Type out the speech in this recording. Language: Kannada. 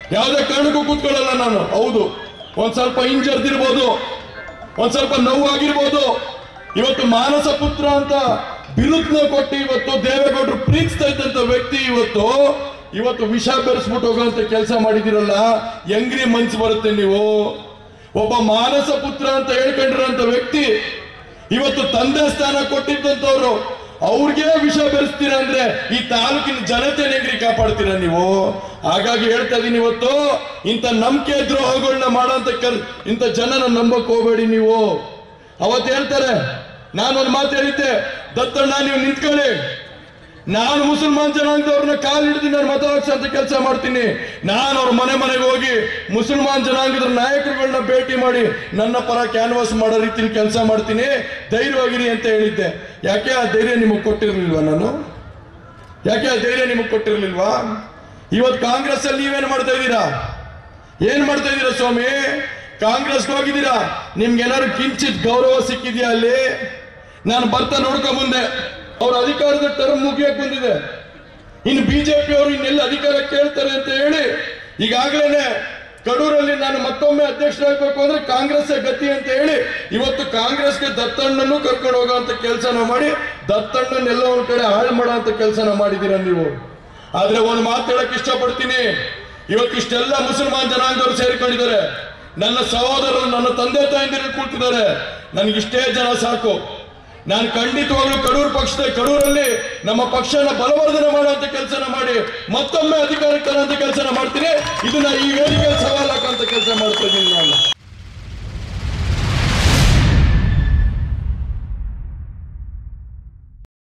ಯಾವುದೇ ಕಾರಣಕ್ಕೂ ಕೂತ್ಕೊಳ್ಳಲ್ಲ ನಾನು ಹೌದು ಒಂದ್ ಸ್ವಲ್ಪ ಹಿಂಜರ್ದಿರ್ಬೋದು ಒಂದ್ ಸ್ವಲ್ಪ ನೋವಾಗಿರ್ಬೋದು ಇವತ್ತು ಮಾನಸ ಪುತ್ರ ಅಂತ ಬಿರುದ್ನ ಕೊಟ್ಟು ಇವತ್ತು ದೇವೇಗೌಡರು ಪ್ರೀತಿಸ್ತಾ ಇದ್ದಂತ ವ್ಯಕ್ತಿ ಇವತ್ತು ಇವತ್ತು ವಿಷ ಬೆರೆಸ್ಬಿಟ್ಟು ಹೋಗುವಂತ ಕೆಲಸ ಮಾಡಿದಿರಲ್ಲ ಹೆಂಗ್ರಿ ಮನ್ಸು ಬರುತ್ತೆ ನೀವು ಒಬ್ಬ ಮಾನಸ ಪುತ್ರ ಅಂತ ಹೇಳ್ಕೊಂಡಿರೋಂಥ ವ್ಯಕ್ತಿ ಇವತ್ತು ತಂದೆ ಸ್ಥಾನ ಕೊಟ್ಟಿದ್ದಂಥವ್ರು ಅವ್ರಿಗೆ ವಿಷ ಬೆರೆಸ್ತೀರಾ ಅಂದ್ರೆ ಈ ತಾಲೂಕಿನ ಜನತೆ ಹೆಂಗ್ರಿ ಕಾಪಾಡ್ತೀರಾ ನೀವು ಹಾಗಾಗಿ ಹೇಳ್ತಾ ಇದೀನಿ ಇವತ್ತು ಇಂಥ ನಂಬಿಕೆ ದ್ರೋಹಗಳನ್ನ ಮಾಡೋಂಥ ಕೆಲ್ ಇಂಥ ಜನನ ನಂಬಕ್ ಹೋಗ್ಬೇಡಿ ನೀವು ಅವತ್ತು ಹೇಳ್ತಾರೆ ನಾನೊಂದು ಮಾತು ಹೇಳಿದ್ದೆ ದತ್ತಣ್ಣ ನೀವು ನಿಂತ್ಕೊಳ್ಳಿ ನಾನು ಮುಸಲ್ಮಾನ್ ಜನಾಂಗದವ್ರನ್ನ ಕಾಲು ಹಿಡಿದು ನಾನು ಮತ ಹಾಕ್ಸಂತ ಕೆಲಸ ಮಾಡ್ತೀನಿ ನಾನು ಅವ್ರ ಮನೆ ಮನೆಗೆ ಹೋಗಿ ಮುಸಲ್ಮಾನ್ ಜನಾಂಗದ ನಾಯಕರುಗಳನ್ನ ಭೇಟಿ ಮಾಡಿ ನನ್ನ ಪರ ಕ್ಯಾನ್ವಾಸ್ ಮಾಡೋ ರೀತಿಲಿ ಕೆಲಸ ಮಾಡ್ತೀನಿ ಧೈರ್ಯವಾಗಿರಿ ಅಂತ ಹೇಳಿದ್ದೆ ಯಾಕೆ ಆ ಧೈರ್ಯ ನಿಮಗೆ ಕೊಟ್ಟಿರ್ಲಿಲ್ವಾ ನಾನು ಯಾಕೆ ಆ ಧೈರ್ಯ ನಿಮಗೆ ಕೊಟ್ಟಿರ್ಲಿಲ್ವಾ ಇವತ್ತು ಕಾಂಗ್ರೆಸ್ ಅಲ್ಲಿ ನೀವೇನ್ ಮಾಡ್ತಾ ಇದ್ದೀರಾ ಏನ್ ಮಾಡ್ತಾ ಇದ್ದೀರಾ ಸ್ವಾಮಿ ಕಾಂಗ್ರೆಸ್ಗೆ ಹೋಗಿದ್ದೀರಾ ನಿಮ್ಗೆ ಏನಾದ್ರು ಕಿಂಚಿತ್ ಗೌರವ ಸಿಕ್ಕಿದ್ಯಾ ಅಲ್ಲಿ ನಾನು ಬರ್ತಾ ನೋಡ್ಕೊಂಡ್ ಬಂದೆ ಅವ್ರ ಅಧಿಕಾರದ ಟರ್ಮ್ ಮುಗಿಯಕ್ ಬಂದಿದೆ ಇನ್ನು ಬಿಜೆಪಿ ಅವರು ಇನ್ನೆಲ್ಲ ಅಧಿಕಾರ ಕೇಳ್ತಾರೆ ಅಂತ ಹೇಳಿ ಈಗಾಗಲೇ ಕಡೂರಲ್ಲಿ ನಾನು ಮತ್ತೊಮ್ಮೆ ಅಧ್ಯಕ್ಷರಾಗಬೇಕು ಅಂದ್ರೆ ಕಾಂಗ್ರೆಸ್ ಗತಿ ಅಂತ ಹೇಳಿ ಇವತ್ತು ಕಾಂಗ್ರೆಸ್ಗೆ ದತ್ತಣ್ಣನ್ನು ಕರ್ಕೊಂಡು ಹೋಗುವಂತ ಕೆಲಸನ ಮಾಡಿ ದತ್ತಣ್ಣನ್ನೆಲ್ಲ ಒಂದ್ ಕಡೆ ಹಾಳು ಮಾಡುವಂತ ಕೆಲಸನ ಮಾಡಿದ್ದೀರಾ ನೀವು ಆದ್ರೆ ಒಂದು ಮಾತು ಹೇಳಕ್ ಇಷ್ಟಪಡ್ತೀನಿ ಇವತ್ತು ಇಷ್ಟೆಲ್ಲ ಮುಸಲ್ಮಾನ್ ಜನಾಂಗದವರು ಸೇರಿಕೊಂಡಿದ್ದಾರೆ ನನ್ನ ಸಹೋದರರು ನನ್ನ ತಂದೆ ತಾಯಂದಿರು ಕೂತಿದ್ದಾರೆ ನನಗಿಷ್ಟೇ ಜನ ಸಾಕು ನಾನು ಖಂಡಿತವಾಗ್ಲೂ ಕಡೂರು ಪಕ್ಷದ ಕಡೂರಲ್ಲಿ ನಮ್ಮ ಪಕ್ಷನ ಬಲವರ್ಧನೆ ಮಾಡುವಂತ ಕೆಲಸನ ಮಾಡಿ ಮತ್ತೊಮ್ಮೆ ಅಧಿಕಾರಕ್ಕೆ ತರುವಂತ ಕೆಲಸನ ಮಾಡ್ತೀನಿ ಇದನ್ನ ಈ ವೇದಿಕೆ ಸವಾಲು ಹಾಕುವಂತ ಕೆಲಸ ಮಾಡ್ತಾ ಇದ್ದೀನಿ ನಾನು